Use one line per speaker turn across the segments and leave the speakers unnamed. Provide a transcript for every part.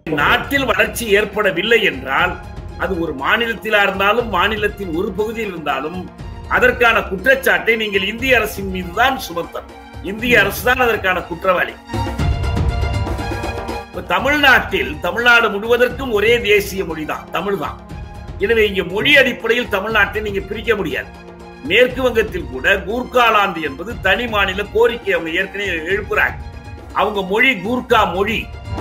நாட்டில் வளர்ச்சி ஏற்படவில்லை என்றால் அது ஒரு மாநிலத்திலா இருந்தாலும் மாநிலத்தின் ஒரு பகுதியில் இருந்தாலும் அதற்கான குற்றச்சாட்டை நீங்கள் இந்திய அரசின் மீதுதான் சுமத்தணும் இந்திய அரசு தான் அதற்கான குற்றவாளி இப்ப தமிழ்நாட்டில் தமிழ்நாடு முழுவதற்கும் ஒரே தேசிய மொழிதான் தமிழ் தான் எனவே இங்க மொழி அடிப்படையில் தமிழ்நாட்டை நீங்க பிரிக்க முடியாது மேற்கு வங்கத்தில் கூட கூர்காலாந்து என்பது தனி மாநில கோரிக்கை அவங்க ஏற்கனவே எழுப்புறாங்க அவங்க மொழி கூர்கா மொழி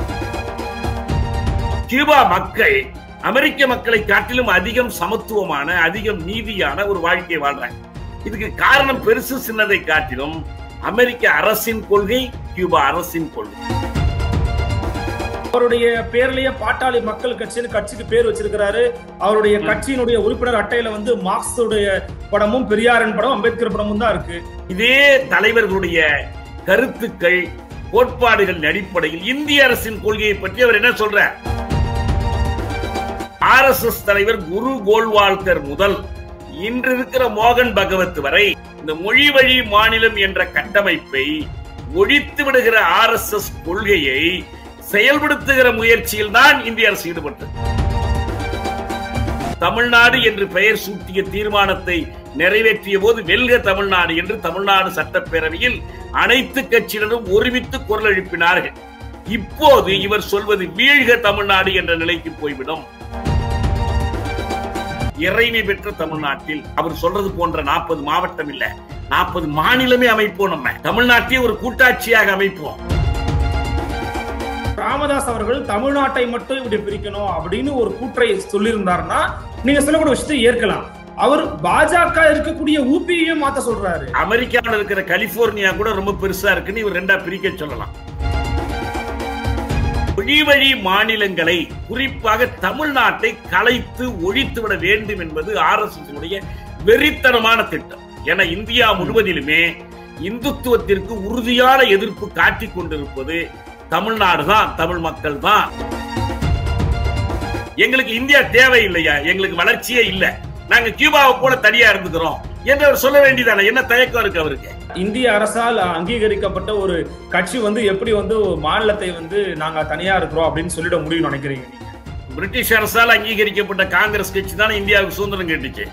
கியூபா மக்கள் அமெரிக்க மக்களை காட்டிலும் அதிகம் சமத்துவமான அதிகம் நீதியான ஒரு வாழ்க்கை வாழ்றாங்க இதுக்கு காரணம் பெருசு சின்னதை காட்டிலும் அமெரிக்க அரசின் கொள்கை கியூபா அரசின் கொள்கை
அவருடைய பேர்லயே பாட்டாளி மக்கள் கட்சின்னு கட்சிக்கு பேர் வச்சிருக்கிறாரு அவருடைய கட்சியினுடைய உறுப்பினர் அட்டையில வந்து மார்க்ஸுடைய படமும் பெரியாரின் படம் அம்பேத்கர் படமும் தான் இருக்கு
இதே தலைவர்களுடைய கருத்துக்கள் கோட்பாடுகளின் அடிப்படையில் இந்திய அரசின் கொள்கையை பற்றி அவர் என்ன சொல்றார் ஆர் எஸ் எஸ் தலைவர் குரு கோல்வால்கர் முதல் இன்று இருக்கிற மோகன் பகவத் வரை இந்த மொழி வழி மாநிலம் என்ற கட்டமைப்பை ஒழித்து விடுகிற ஆர் எஸ் எஸ் கொள்கையை செயல்படுத்துகிற முயற்சியில் தான் இந்திய அரசு ஈடுபட்டது தமிழ்நாடு என்று பெயர் சூட்டிய தீர்மானத்தை நிறைவேற்றிய போது வெல்க தமிழ்நாடு என்று தமிழ்நாடு சட்டப்பேரவையில் அனைத்து கட்சியினரும் ஒருமித்து குரல் எழுப்பினார்கள் இப்போது இவர் சொல்வது வீழ்க தமிழ்நாடு என்ற நிலைக்கு போய்விடும் இறைமை பெற்ற தமிழ்நாட்டில் அவர் சொல்றது போன்ற நாற்பது மாவட்டம் இல்ல நாற்பது மாநிலமே அமைப்போம் நம்ம தமிழ்நாட்டையே ஒரு கூட்டாட்சியாக அமைப்போம்
ராமதாஸ் அவர்கள் தமிழ்நாட்டை மட்டும் இப்படி பிரிக்கணும் அப்படின்னு ஒரு கூற்றை சொல்லியிருந்தாருன்னா நீங்க சொல்லக்கூடிய விஷயத்தை ஏற்கலாம் அவர் பாஜக இருக்கக்கூடிய ஊபியையும் மாத்த சொல்றாரு
அமெரிக்காவில் இருக்கிற கலிபோர்னியா கூட ரொம்ப பெருசா இருக்குன்னு இவர் ரெண்டா பிரிக்க சொல்லலாம் மொழி வழி மாநிலங்களை குறிப்பாக தமிழ்நாட்டை கலைத்து ஒழித்து விட வேண்டும் என்பது ஆர் எஸ் உடைய வெறித்தனமான திட்டம் என இந்தியா முழுவதிலுமே இந்துத்துவத்திற்கு உறுதியான எதிர்ப்பு காட்டிக் கொண்டிருப்பது தமிழ்நாடு தான் தமிழ் மக்கள் தான் எங்களுக்கு இந்தியா தேவையில்லையா எங்களுக்கு வளர்ச்சியே இல்லை நாங்க கியூபாவை போல தனியா இருந்துக்கிறோம் என்று அவர் சொல்ல வேண்டியதானே என்ன தயக்கம் இருக்கு அவருக்கு
இந்திய அரசால் அங்கீகரிக்கப்பட்ட ஒரு கட்சி வந்து எப்படி வந்து ஒரு மாநிலத்தை வந்து நாங்க தனியா இருக்கிறோம் அப்படின்னு சொல்லிட முடியும்னு நினைக்கிறீங்க நீங்க
பிரிட்டிஷ் அரசால் அங்கீகரிக்கப்பட்ட காங்கிரஸ் கட்சி தான் இந்தியாவுக்கு சுதந்திரம் கேட்டுச்சு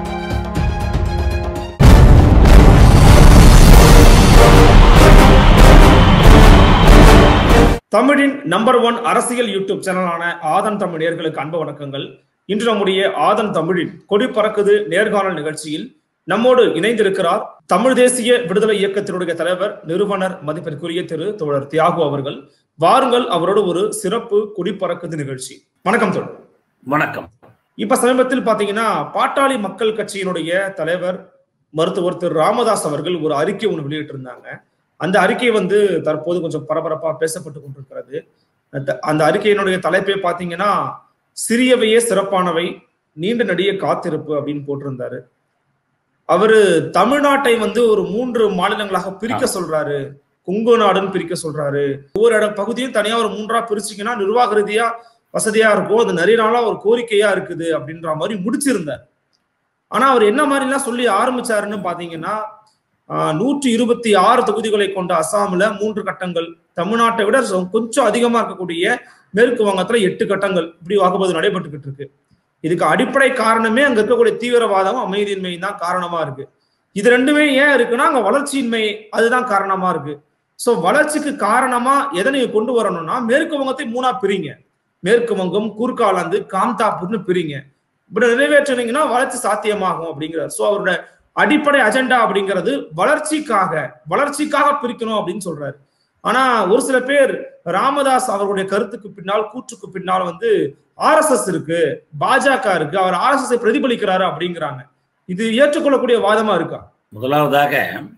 தமிழின் நம்பர் ஒன் அரசியல் யூடியூப் சேனலான ஆதன் தமிழ் நேர்களுக்கு அன்பு வணக்கங்கள் இன்று நம்முடைய ஆதன் தமிழின் கொடி பறக்குது நேர்காணல் நிகழ்ச்சியில் நம்மோடு இணைந்திருக்கிறார் தமிழ் தேசிய விடுதலை இயக்கத்தினுடைய தலைவர் நிறுவனர் மதிப்பிற்குரிய திரு தோழர் தியாகு அவர்கள் வாருங்கள் அவரோடு ஒரு சிறப்பு கொடி பறக்குது நிகழ்ச்சி வணக்கம் தோழர்
வணக்கம்
இப்ப சமீபத்தில் பாத்தீங்கன்னா பாட்டாளி மக்கள் கட்சியினுடைய தலைவர் மருத்துவர் திரு ராமதாஸ் அவர்கள் ஒரு அறிக்கை ஒன்று வெளியிட்டிருந்தாங்க அந்த அறிக்கை வந்து தற்போது கொஞ்சம் பரபரப்பா பேசப்பட்டு கொண்டிருக்கிறது அந்த- அந்த அறிக்கையினுடைய தலைப்பே பாத்தீங்கன்னா சிறியவையே சிறப்பானவை நீண்ட நெடிய காத்திருப்பு அப்படின்னு போட்டிருந்தாரு அவரு தமிழ்நாட்டை வந்து ஒரு மூன்று மாநிலங்களாக பிரிக்க சொல்றாரு கொங்கு நாடுன்னு பிரிக்க சொல்றாரு ஒவ்வொரு இட பகுதியும் தனியா ஒரு மூன்றா பிரிச்சிங்கன்னா நிர்வாக ரீதியா வசதியா இருக்கும் அது நிறைய நாளா ஒரு கோரிக்கையா இருக்குது அப்படின்ற மாதிரி முடிச்சிருந்தார் ஆனா அவர் என்ன மாதிரி எல்லாம் சொல்லி ஆரம்பிச்சாருன்னு பாத்தீங்கன்னா ஆஹ், நூற்றி இருபத்தி ஆறு தொகுதிகளை கொண்ட அசாம்ல மூன்று கட்டங்கள் தமிழ்நாட்டை விட சொ- கொஞ்சம் அதிகமா இருக்கக்கூடிய மேற்கு வங்கத்துல எட்டு கட்டங்கள் இப்படி வாக்குப்பதிவு நடைபெற்றுக்கிட்டு இருக்கு இதுக்கு அடிப்படை காரணமே அங்க இருக்கக்கூடிய தீவிரவாதம் அமைதியின்மையும் தான் காரணமா இருக்கு இது ரெண்டுமே ஏன் இருக்குன்னா அங்க வளர்ச்சியின்மை அதுதான் காரணமா இருக்கு சோ வளர்ச்சிக்கு காரணமா எதை நீங்க கொண்டு வரணும்னா மேற்கு வங்கத்தை மூணா பிரிங்க மேற்கு வங்கம் கூர்காலாந்து காம்தாப்பூர்னு பிரிங்க இப்படி நிறைவேற்றினீங்கன்னா வளர்ச்சி சாத்தியமாகும் அப்படிங்கிறார் சோ அவரோட அடிப்படை அஜெண்டா அப்படிங்கிறது வளர்ச்சிக்காக வளர்ச்சிக்காக பிரிக்கணும் அப்படின்னு சொல்றாரு ஆனா ஒரு சில பேர் ராமதாஸ் அவர்களுடைய கருத்துக்கு பின்னால் கூற்றுக்கு பின்னால் வந்து ஆர்எஸ்எஸ் இருக்கு பாஜக இருக்கு அவர் ஆர்எஸ்எஸ் பிரதிபலிக்கிறாரு அப்படிங்கிறாங்க இது ஏற்றுக்கொள்ளக்கூடிய வாதமா இருக்கா
முதலாவதாக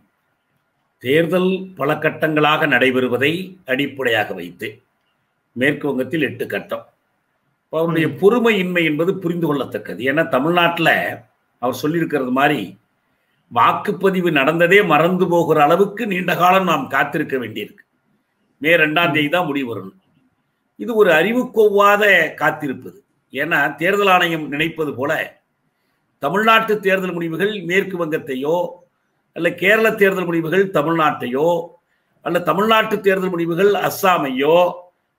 தேர்தல் பல கட்டங்களாக நடைபெறுவதை அடிப்படையாக வைத்து மேற்கு வங்கத்தில் எட்டு கட்டம் அப்ப அவருடைய பொறுமையின்மை என்பது புரிந்து கொள்ளத்தக்கது ஏன்னா தமிழ்நாட்டில் அவர் சொல்லியிருக்கிறது மாதிரி வாக்குப்பதிவு நடந்ததே மறந்து போகிற அளவுக்கு நீண்ட காலம் நாம் காத்திருக்க வேண்டியிருக்கு மே ரெண்டாம் தேதி தான் முடிவு வரணும் இது ஒரு அறிவுக்கொவ்வாத காத்திருப்பது ஏன்னா தேர்தல் ஆணையம் நினைப்பது போல தமிழ்நாட்டு தேர்தல் முடிவுகள் மேற்கு வங்கத்தையோ அல்ல கேரள தேர்தல் முடிவுகள் தமிழ்நாட்டையோ அல்ல தமிழ்நாட்டு தேர்தல் முடிவுகள் அஸ்ஸாமையோ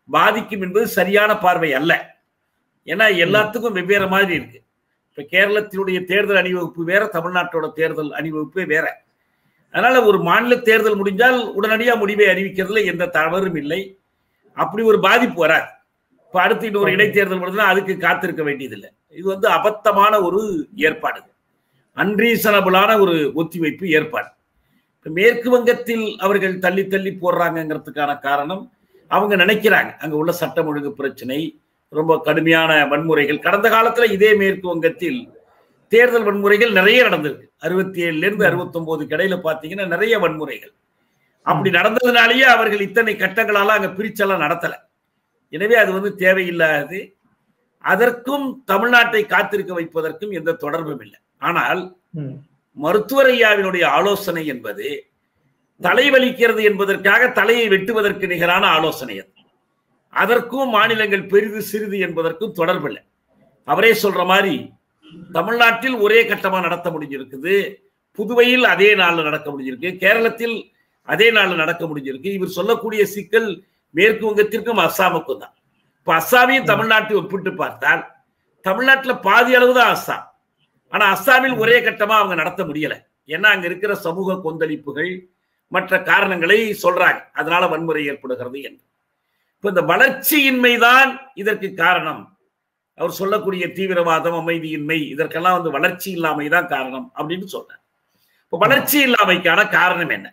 பாதிக்கும் என்பது சரியான பார்வை அல்ல ஏன்னா எல்லாத்துக்கும் வெவ்வேறு மாதிரி இருக்கு இப்ப கேரளத்தினுடைய தேர்தல் அணிவகுப்பு வேற தமிழ்நாட்டோட தேர்தல் அணிவகுப்பே வேற அதனால ஒரு மாநில தேர்தல் முடிஞ்சால் உடனடியா முடிவை அறிவிக்கிறதுல எந்த தவறும் இல்லை அப்படி ஒரு பாதிப்பு வராது இப்ப அடுத்து இன்னொரு இடைத்தேர்தல் வருதுன்னா அதுக்கு காத்திருக்க வேண்டியதில்லை இது வந்து அபத்தமான ஒரு ஏற்பாடு அன்ரீசனபிளான ஒரு ஒத்திவைப்பு ஏற்பாடு இப்ப மேற்கு வங்கத்தில் அவர்கள் தள்ளி தள்ளி போடுறாங்கங்கிறதுக்கான காரணம் அவங்க நினைக்கிறாங்க அங்க உள்ள சட்டம் ஒழுங்கு பிரச்சனை ரொம்ப கடுமையான வன்முறைகள் கடந்த காலத்துல இதே மேற்கு வங்கத்தில் தேர்தல் வன்முறைகள் நிறைய நடந்திருக்கு அறுபத்தி ஏழுல இருந்து அறுபத்தி ஒன்பது இடையில பாத்தீங்கன்னா நிறைய வன்முறைகள் அப்படி நடந்ததுனாலேயே அவர்கள் இத்தனை கட்டங்களால அங்க பிரிச்செல்லாம் நடத்தல எனவே அது வந்து தேவையில்லாது அதற்கும் தமிழ்நாட்டை காத்திருக்க வைப்பதற்கும் எந்த தொடர்பும் இல்லை ஆனால்
ம்.
மருத்துவர் ஐயாவினுடைய ஆலோசனை என்பது தலைவலிக்கிறது என்பதற்காக தலையை வெட்டுவதற்கு நிகரான ஆலோசனை அது அதற்கும் மாநிலங்கள் பெரிது சிறிது என்பதற்கும் தொடர்பில்லை அவரே சொல்ற மாதிரி தமிழ்நாட்டில் ஒரே கட்டமா நடத்த முடிஞ்சிருக்குது புதுவையில் அதே நாள்ல நடக்க முடிஞ்சிருக்கு கேரளத்தில் அதே நாள்ல நடக்க முடிஞ்சிருக்கு இவர் சொல்லக்கூடிய சிக்கல் மேற்கு வங்கத்திற்கும் அஸ்ஸாமுக்கும் தான் இப்ப அஸ்ஸாமையும் தமிழ்நாட்டை ஒப்பிட்டு பார்த்தால் தமிழ்நாட்டுல பாதி அளவு தான் அஸ்ஸாம் ஆனா அஸ்ஸாமில் ஒரே கட்டமா அவங்க நடத்த முடியல ஏன்னா அங்க இருக்கிற சமூக கொந்தளிப்புகள் மற்ற காரணங்களை சொல்றாங்க அதனால வன்முறை ஏற்படுகிறது என்று இப்ப இந்த வளர்ச்சியின்மைதான் இதற்கு காரணம் அவர் சொல்லக்கூடிய தீவிரவாதம் அமைதியின்மை இதற்கெல்லாம் வந்து வளர்ச்சி இல்லாமை தான் காரணம் அப்படின்னு சொல்றார் இப்ப வளர்ச்சி இல்லாமைக்கான காரணம் என்ன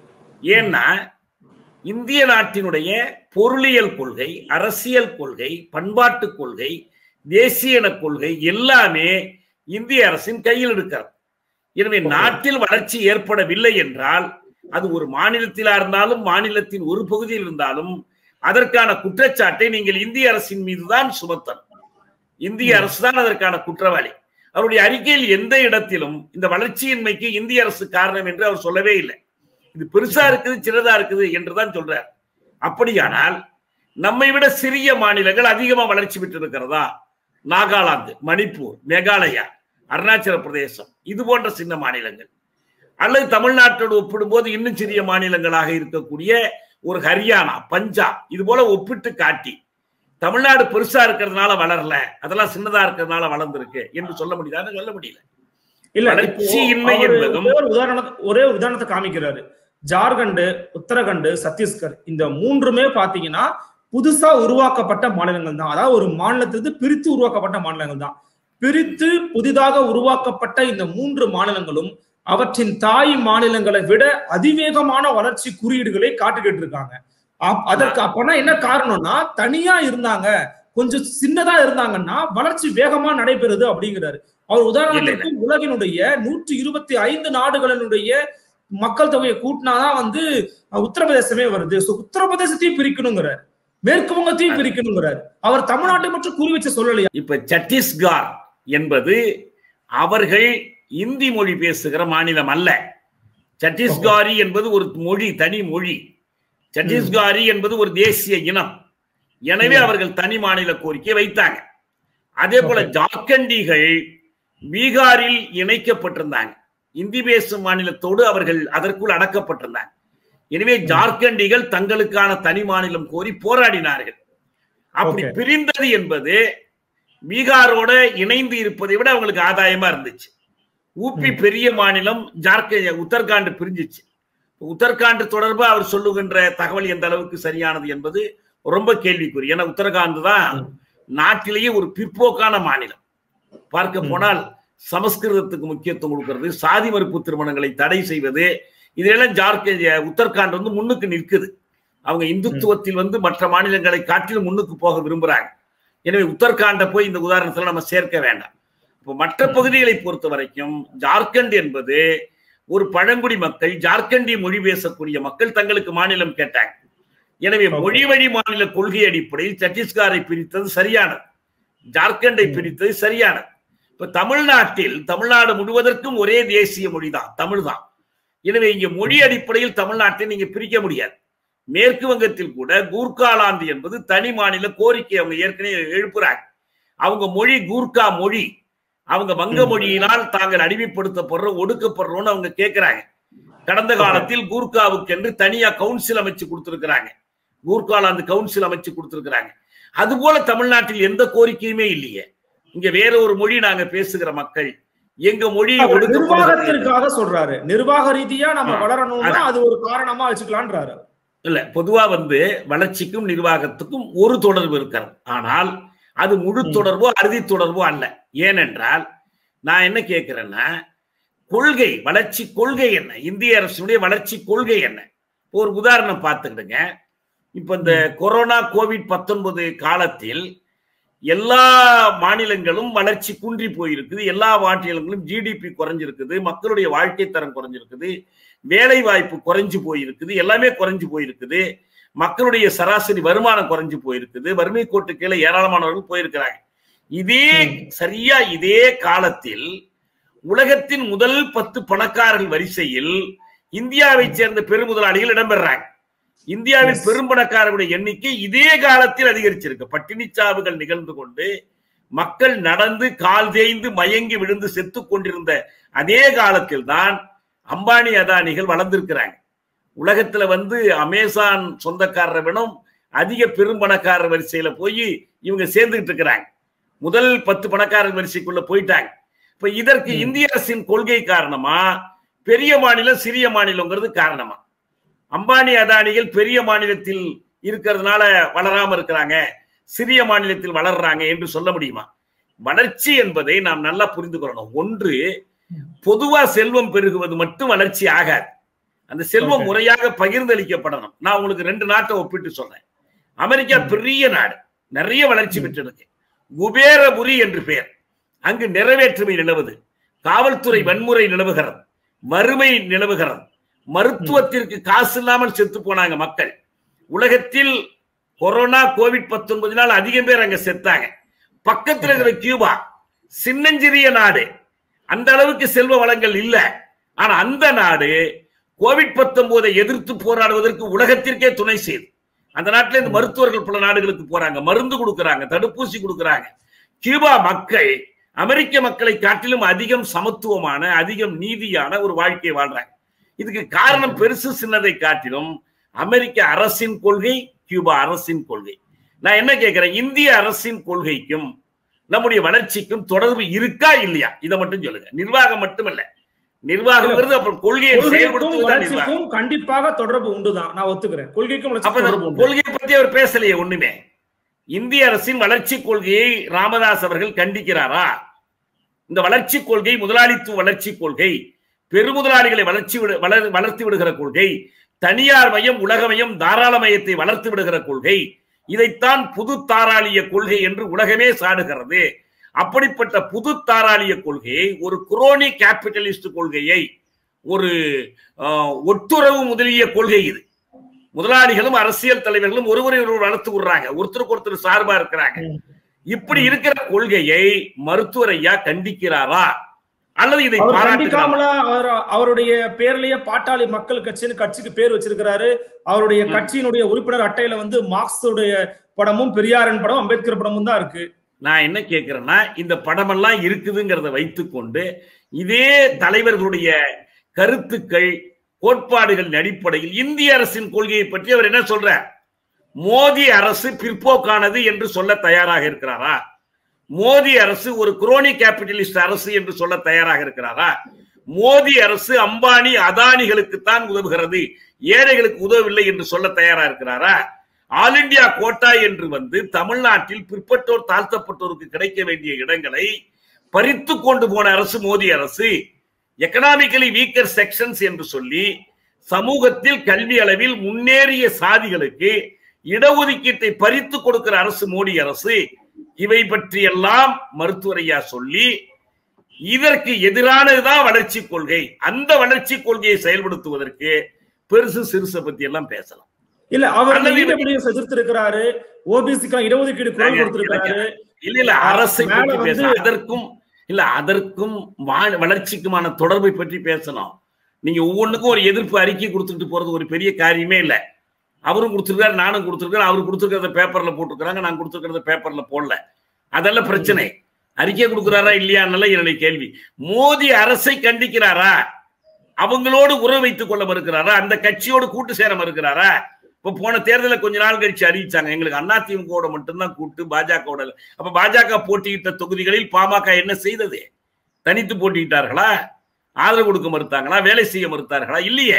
ஏன்னா இந்திய நாட்டினுடைய பொருளியல் கொள்கை அரசியல் கொள்கை பண்பாட்டு கொள்கை தேசிய இன கொள்கை எல்லாமே இந்திய அரசின் கையில் இருக்கிறது எனவே நாட்டில் வளர்ச்சி ஏற்படவில்லை என்றால் அது ஒரு மாநிலத்திலா இருந்தாலும் மாநிலத்தின் ஒரு பகுதியில் இருந்தாலும் அதற்கான குற்றச்சாட்டை நீங்கள் இந்திய அரசின் மீதுதான் சுமத்தணும் இந்திய அரசு தான் அதற்கான குற்றவாளி அவருடைய அறிக்கையில் எந்த இடத்திலும் இந்த வளர்ச்சியின்மைக்கு இந்திய அரசு காரணம் என்று அவர் சொல்லவே இல்லை இது பெருசா இருக்குது சின்னதா இருக்குது என்றுதான் சொல்றார் அப்படியானால் நம்மை விட சிறிய மாநிலங்கள் அதிகமா வளர்ச்சி பெற்று இருக்கிறதா நாகாலாந்து மணிப்பூர் மேகாலயா அருணாச்சல பிரதேசம் இது போன்ற சின்ன மாநிலங்கள் அல்லது தமிழ்நாட்டோடு ஒப்பிடும்போது இன்னும் சிறிய மாநிலங்களாக இருக்கக்கூடிய ஒரு ஹரியானா பஞ்சாப் இது போல ஒப்பிட்டு காட்டி தமிழ்நாடு பெருசா இருக்கிறதுனால வளரல அதெல்லாம் சின்னதா இருக்கிறதுனால வளர்ந்திருக்கு என்று சொல்ல முடியுதான்னு சொல்ல முடியல
இல்ல இப்போ
வளர்ச்சியின்மை
அவரு
என்பதும்
ஒரே ஒரு உதாரணத்தை ஒரே ஒரு உதாரணத்தை காமிக்கிறாரு ஜார்க்கண்ட் உத்தரகண்ட் சத்தீஸ்கர் இந்த மூன்றுமே பாத்தீங்கன்னா புதுசா உருவாக்கப்பட்ட மாநிலங்கள் தான் அதாவது ஒரு மாநிலத்திலிருந்து பிரித்து உருவாக்கப்பட்ட மாநிலங்கள் தான் பிரித்து புதிதாக உருவாக்கப்பட்ட இந்த மூன்று மாநிலங்களும் அவற்றின் தாய் மாநிலங்களை விட அதிவேகமான வளர்ச்சி குறியீடுகளை காட்டிக்கிட்டு இருக்காங்க அப்- அதற்கு அப்பனா என்ன காரணம்னா தனியா இருந்தாங்க கொஞ்சம் சின்னதா இருந்தாங்கன்னா வளர்ச்சி வேகமா நடைபெறுது அப்படிங்கிறாரு அவர் உதாரணத்துக்கு உலகினுடைய நூற்றி இருபத்தி ஐந்து நாடுகளினுடைய மக்கள் தொகையை கூட்டினாதான் வந்து அஹ், உத்தரப்பிரதேசமே வருது So, உத்தரப்பிரதேசத்தையும் பிரிக்கணுங்கிறார் மேற்கு வங்கத்தையும் பிரிக்கணுங்கிறார் அவர் தமிழ்நாட்டை மட்டும் குறி வச்சு சொல்லலையா
இப்ப சத்தீஸ்கர் என்பது அவர்கள் இந்தி மொழி பேசுகிற மாநிலம் அல்ல சத்தீஸ்காரி என்பது ஒரு மொழி தனி மொழி சத்தீஸ்காரி என்பது ஒரு தேசிய இனம் எனவே
ம்.
அவர்கள் தனி மாநில கோரிக்கை வைத்தாங்க அதே போல
Okay.
ஜார்க்கண்டிகள் பீகாரில் இணைக்கப்பட்டிருந்தாங்க இந்தி பேசும் மாநிலத்தோடு அவர்கள் அதற்குள் அடக்கப்பட்டிருந்தாங்க எனவே ஜார்க்கண்டிகள் தங்களுக்கான தனி மாநிலம் கோரி போராடினார்கள் அப்படி
Okay.
பிரிந்தது என்பது பீகாரோட இணைந்து இருப்பதை விட அவங்களுக்கு ஆதாயமா இருந்துச்சு ஊபி
ம்.
பெரிய மாநிலம் ஜார்க்கண்ட் உத்தரகாண்ட் பிரிஞ்சிச்சு உத்தரகாண்ட் தொடர்பா அவர் சொல்லுகின்ற தகவல் எந்த அளவுக்கு சரியானது என்பது ரொம்ப கேள்விக்குறி ஏன்னா உத்தரகாண்ட் தான்
ம்.
நாட்டிலேயே ஒரு பிற்போக்கான மாநிலம் பார்க்க
ம்.
போனால் சமஸ்கிருதத்துக்கு முக்கியத்துவம் கொடுக்கிறது சாதி மறுப்பு திருமணங்களை தடை செய்வது இதெல்லாம் ஜார்க்கண்ட் உத்தரகாண்ட் வந்து முன்னுக்கு நிற்குது அவங்க இந்துத்துவத்தில் வந்து மற்ற மாநிலங்களை காட்டிலும் முன்னுக்கு போக விரும்புறாங்க எனவே உத்தரகாண்டை போய் இந்த உதாரணத்துல நம்ம சேர்க்க வேண்டாம் இப்போ மற்ற பகுதிகளை பொறுத்த வரைக்கும் ஜார்க்கண்ட் என்பது ஒரு பழங்குடி மக்கள் ஜார்க்கண்டி மொழி பேசக்கூடிய மக்கள் தங்களுக்கு மாநிலம் கேட்டாங்க எனவே
Okay.
மொழி வழி மாநில கொள்கை அடிப்படையில் சத்தீஸ்கரை பிரித்தது சரியானது ஜார்க்கண்டை
ம்.
பிரித்தது சரியானது இப்ப தமிழ்நாட்டில் தமிழ்நாடு முழுவதற்கும் ஒரே தேசிய மொழி தான் தமிழ் தான் எனவே இங்க மொழி அடிப்படையில் தமிழ்நாட்டை நீங்க பிரிக்க முடியாது மேற்கு வங்கத்தில் கூட கூர்காலாந்து என்பது தனி மாநில கோரிக்கை அவங்க ஏற்கனவே எழுப்புறாங்க அவங்க மொழி கூர்கா மொழி அவங்க வங்க
ம்.
மொழியினால் தாங்கள் அடிமைப்படுத்தப்படுறோம் ஒடுக்கப்படுறோம்னு அவங்க கேட்கிறாங்க கடந்த காலத்தில் கூர்காவுக்கு என்று தனியா கவுன்சில் அமைச்சு கொடுத்திருக்கிறாங்க கூர்காலாந்து கவுன்சில் அமைச்சு கொடுத்திருக்கிறாங்க அது போல தமிழ்நாட்டில் எந்த கோரிக்கையுமே இல்லையே இங்க வேற ஒரு மொழி நாங்க பேசுகிற மக்கள் எங்க மொழி
அவர்
ஒடுக்கப்படுகிறது
நிர்வாகத்திற்காக சொல்றாரு நிர்வாக ரீதியா நம்ம
ஆ,
வளரணும்னா
அதான்.
அது ஒரு காரணமா வச்சுக்கலான்றாரு
இல்ல பொதுவா வந்து வளர்ச்சிக்கும் நிர்வாகத்துக்கும் ஒரு தொடர்பு இருக்கிறது ஆனால் அது முழு
ம்.
தொடர்போ அறுதி தொடர்போ அல்ல ஏனென்றால் நான் என்ன கேட்கிறேன்னா கொள்கை வளர்ச்சி கொள்கை என்ன இந்திய அரசுடைய வளர்ச்சி கொள்கை என்ன ஒரு உதாரணம் பார்த்துக்கிடுங்க இப்ப இந்த கொரோனா கோவிட் பத்தொன்பது காலத்தில் எல்லா மாநிலங்களும் வளர்ச்சி குன்றி போயிருக்குது எல்லா மாநிலங்களும் ஜிடிபி குறைஞ்சிருக்குது மக்களுடைய வாழ்க்கை தரம் குறைஞ்சிருக்குது வேலை வாய்ப்பு குறைஞ்சு போயிருக்குது எல்லாமே குறைஞ்சு போயிருக்குது மக்களுடைய சராசரி வருமானம் குறைஞ்சு போயிருக்குது வறுமை கோட்டு கீழே ஏராளமானவர்கள் போயிருக்கிறாங்க இதே
ம்.
சரியா இதே காலத்தில் உலகத்தின் முதல் பத்து பணக்காரர்கள் வரிசையில் இந்தியாவை சேர்ந்த பெருமுதலாளிகள் இடம்பெறாங்க இந்தியாவின்
Yes.
பெரும் பணக்காரர்களுடைய எண்ணிக்கை இதே காலத்தில் அதிகரிச்சிருக்கு பட்டினிச் சாவுகள் நிகழ்ந்து கொண்டு மக்கள் நடந்து கால் தேய்ந்து மயங்கி விழுந்து செத்துக் கொண்டிருந்த அதே காலத்தில் தான் அம்பானி அதானிகள் வளர்ந்திருக்கிறாங்க உலகத்துல வந்து அமேசான் சொந்தக்காரரை விடம் அதிக பெரும் பணக்காரர் வரிசையில போய் இவங்க சேர்ந்துகிட்டு இருக்கிறாங்க முதல் பத்து பணக்காரர் வரிசைக்குள்ள போயிட்டாங்க இப்ப இதற்கு
ம்.
இந்திய அரசின் கொள்கை காரணமா பெரிய மாநிலம் சிறிய மாநிலங்கிறது காரணமா அம்பானி அதானிகள் பெரிய மாநிலத்தில் இருக்கிறதுனால வளராம இருக்கிறாங்க சிறிய மாநிலத்தில் வளர்றாங்க என்று சொல்ல முடியுமா வளர்ச்சி என்பதை நாம் நல்லா புரிந்து கொள்ளணும் ஒன்று பொதுவா செல்வம் பெருகுவது மட்டும் வளர்ச்சி ஆகாது அந்த செல்வம்
Okay.
முறையாக பகிர்ந்தளிக்கப்படணும் நான் உங்களுக்கு ரெண்டு நாட்டை ஒப்பிட்டு சொல்றேன் அமெரிக்கா
ம்.
பெரிய நாடு நிறைய வளர்ச்சி
ம்.
பெற்றிருக்கு குபேரபுரி என்று பெயர் அங்கு நிறைவேற்றுமை நிலவுது காவல்துறை
ம்.
வன்முறை நிலவுகிறது வறுமை நிலவுகிறது மருத்துவத்திற்கு காசு இல்லாமல் செத்து போனாங்க மக்கள் உலகத்தில் கொரோனா கோவிட் பத்தொன்பதினால் அதிகம் பேர் அங்க செத்தாங்க பக்கத்துல இருக்கிற கியூபா சின்னஞ்சிறிய நாடு அந்த அளவுக்கு செல்வ வளங்கள் இல்ல ஆனா அந்த நாடு கோவிட் பத்தொன்பதை எதிர்த்து போராடுவதற்கு உலகத்திற்கே துணை செய்து அந்த நாட்டில இருந்து மருத்துவர்கள் பல நாடுகளுக்கு போறாங்க மருந்து கொடுக்கறாங்க தடுப்பூசி கொடுக்கறாங்க கியூபா மக்கள் அமெரிக்க மக்களை காட்டிலும் அதிகம் சமத்துவமான அதிகம் நீதியான ஒரு வாழ்க்கையை வாழ்றாங்க இதுக்கு காரணம் பெருசு சின்னதை காட்டிலும் அமெரிக்க அரசின் கொள்கை கியூபா அரசின் கொள்கை நான் என்ன கேட்கிறேன் இந்திய அரசின் கொள்கைக்கும் நம்முடைய வளர்ச்சிக்கும் தொடர்பு இருக்கா இல்லையா இதை மட்டும் சொல்லுங்க நிர்வாகம் மட்டுமல்ல நிர்வாகம்ங்கிறது அப்புறம் கொள்கையை
கொள்கைக்கும்
செயல்படுத்துவதுதான் நிர்வாகம்
வளர்ச்சிக்கும் கண்டிப்பாக தொடர்பு உண்டுதான் நான் ஒத்துக்கிறேன் கொள்கைக்கும்
அப்ப
வளர்ச்சிக்கும்
இந்த
தொடர்பு உண்டு
கொள்கையை பத்தி அவர் பேசலையே ஒண்ணுமே இந்திய அரசின் வளர்ச்சி கொள்கையை ராமதாஸ் அவர்கள் கண்டிக்கிறாரா இந்த வளர்ச்சி கொள்கை முதலாளித்துவ வளர்ச்சி கொள்கை பெருமுதலாளிகளை வளர்ச்சி விடு- வளர் வளர்த்து விடுகிற கொள்கை தனியார் மயம் உலகமயம் தாராளமயத்தை வளர்த்து விடுகிற கொள்கை இதைத்தான் புது தாராளிய கொள்கை என்று உலகமே சாடுகிறது அப்படிப்பட்ட புது தாராளிய கொள்கையை ஒரு குரோனி கேபிட்டலிஸ்ட் கொள்கையை ஒரு ஆஹ், ஒட்டுறவு முதலிய கொள்கை இது முதலாளிகளும் அரசியல் தலைவர்களும் ஒருவரை ஒருவர் வளர்த்து விடுறாங்க ஒருத்தருக்கு ஒருத்தர் சார்பா இருக்கிறாங்க
ம்.
இப்படி இருக்கிற கொள்கையை மருத்துவர் ஐயா கண்டிக்கிறாரா அல்லது இதை
அவர்
பாராட்டுகிறாரா
கண்டிக்காமல அவர் அவருடைய பேர்லயே பாட்டாளி மக்கள் கட்சின்னு கட்சிக்கு பேர் வச்சிருக்கிறாரு அவருடைய
ம்.
கட்சியினுடைய உறுப்பினர் அட்டையில வந்து மார்க்ஸுடைய படமும் பெரியாரின் படம் அம்பேத்கர் படமும் தான் இருக்கு
நான் என்ன கேட்கிறேன்னா இந்த படமெல்லாம் இருக்குதுங்கிறத வைத்துக்கொண்டு இதே தலைவர்களுடைய கருத்துக்கள் கோட்பாடுகளின் அடிப்படையில் இந்திய அரசின் கொள்கையை பற்றி அவர் என்ன சொல்றார் மோடி அரசு பிற்போக்கானது என்று சொல்ல தயாராக இருக்கிறாரா மோடி அரசு ஒரு குரோனி கேபிட்டலிஸ்ட் அரசு என்று சொல்ல தயாராக இருக்கிறாரா மோடி அரசு அம்பானி அதானிகளுக்குத்தான் உதவுகிறது ஏழைகளுக்கு உதவவில்லை என்று சொல்ல தயாரா இருக்கிறாரா ஆல் இந்தியா கோட்டா என்று வந்து தமிழ்நாட்டில் பிற்பட்டோர் தாழ்த்தப்பட்டோருக்கு கிடைக்க வேண்டிய இடங்களை பறித்து கொண்டு போன அரசு மோடி அரசு எக்கனாமிக்கலி வீக்கர் செக்ஷன்ஸ் என்று சொல்லி சமூகத்தில் கல்வி அளவில் முன்னேறிய சாதிகளுக்கு இடஒதுக்கீட்டை பறித்து கொடுக்கிற அரசு மோடி அரசு இவை பற்றியெல்லாம் மருத்துவரையா சொல்லி இதற்கு எதிரானதுதான் வளர்ச்சி கொள்கை அந்த வளர்ச்சி கொள்கையை செயல்படுத்துவதற்கு பெருசு சிறுசை பத்தி எல்லாம் பேசலாம்
இல்ல அவர்
அல்லது
இடபிள்யூஎஸ் எதிர்த்து இருக்கிறாரு ஓபிசிக்கு இடஒதுக்கீடு குரல்
எனக்கு-
கொடுத்திருக்காரு
இல்ல இல்ல அரசை
மேல
பற்றி
வந்து-
பேசலாம் அதற்கும் இல்ல அதற்கும் மா- வளர்ச்சிக்குமான தொடர்பை பற்றி பேசணும் நீங்க ஒவ்வொன்றுக்கும் ஒரு எதிர்ப்பு அறிக்கை கொடுத்துட்டு போறது ஒரு பெரிய காரியமே இல்ல அவரும் கொடுத்திருக்காரு நானும் கொடுத்திருக்கேன் அவர் கொடுத்திருக்கிறத பேப்பர்ல போட்டிருக்கிறாங்க நான் கொடுத்திருக்கிறத பேப்பர்ல போடல அதெல்லாம் பிரச்சனை அறிக்கை கொடுக்கிறாரா இல்லையான்னு என்னுடைய கேள்வி மோடி அரசை கண்டிக்கிறாரா அவங்களோடு உறவு வைத்துக் கொள்ள மறுக்கிறாரா அந்த கட்சியோடு கூட்டு சேர மறுக்கிறாரா இப்ப போன தேர்தலில் கொஞ்ச நாள் கழிச்சு அறிவிச்சாங்க எங்களுக்கு அதிமுகவோட மட்டும்தான் கூட்டு பாஜகவோட இல்ல. அப்ப பாஜக போட்டியிட்ட தொகுதிகளில் பாமக என்ன செய்தது தனித்து போட்டியிட்டார்களா ஆதரவு கொடுக்க மறுத்தாங்களா வேலை செய்ய மறுத்தார்களா இல்லையே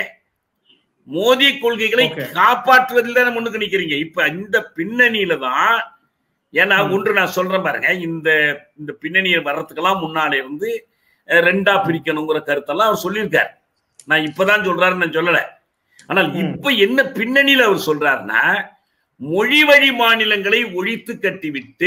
மோடி கொள்கைகளை
Okay.
காப்பாற்றுவதில் தான் முன்னுக்கு நிக்கிறீங்க இப்ப இந்த பின்னணியில தான் ஏன்னா
ம்.
ஒன்று நான் சொல்றேன் பாருங்க இந்த இந்த பின்னணியை வர்றதுக்கெல்லாம் முன்னாலே இருந்து அஹ், ரெண்டா பிரிக்கணுங்கிற கருத்தெல்லாம் அவர் சொல்லியிருக்காரு நான் இப்பதான் சொல்றாருன்னு நான் சொல்லல ஆனால்
ம்.
இப்ப என்ன பின்னணியில அவர் சொல்றாருன்னா மொழி வழி மாநிலங்களை ஒழித்து கட்டிவிட்டு